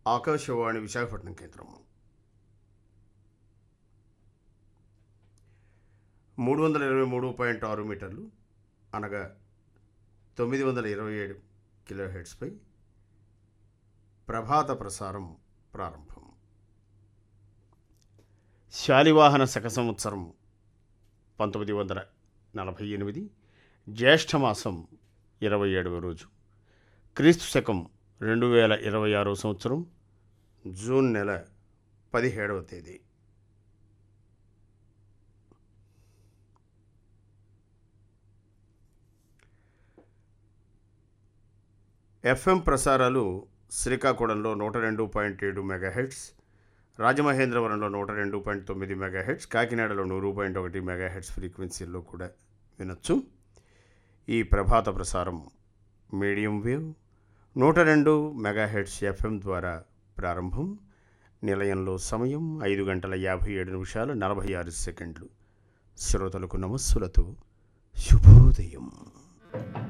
ఆకాశవాణి విశాఖపట్నం కేంద్రం మూడు వందల ఇరవై మూడు పాయింట్ ఆరు మీటర్లు అనగా తొమ్మిది వందల ఇరవై ఏడు కిలో హెడ్స్పై ప్రభాత ప్రసారం ప్రారంభం శాలివాహన శక సంవత్సరం పంతొమ్మిది వందల నలభై ఎనిమిది జ్యేష్ఠమాసం ఇరవై ఏడవ రోజు క్రీస్తు శకం రెండు వేల ఇరవై ఆరో సంవత్సరం జూన్ నెల పదిహేడవ తేదీ ఎఫ్ఎం ప్రసారాలు శ్రీకాకుళంలో నూట రెండు పాయింట్ ఏడు మెగాహెడ్స్ రాజమహేంద్రవరంలో నూట రెండు పాయింట్ తొమ్మిది మెగాహెడ్స్ కాకినాడలో నూరు పాయింట్ ఒకటి మెగాహెడ్స్ ఫ్రీక్వెన్సీల్లో కూడా వినొచ్చు ఈ ప్రభాత ప్రసారం మీడియం వేవ్ నూట రెండు మెగాహెడ్స్ ఎఫ్ఎం ద్వారా ప్రారంభం నిలయంలో సమయం ఐదు గంటల యాభై ఏడు నిమిషాలు నలభై ఆరు సెకండ్లు శ్రోతలకు నమస్సులతో శుభోదయం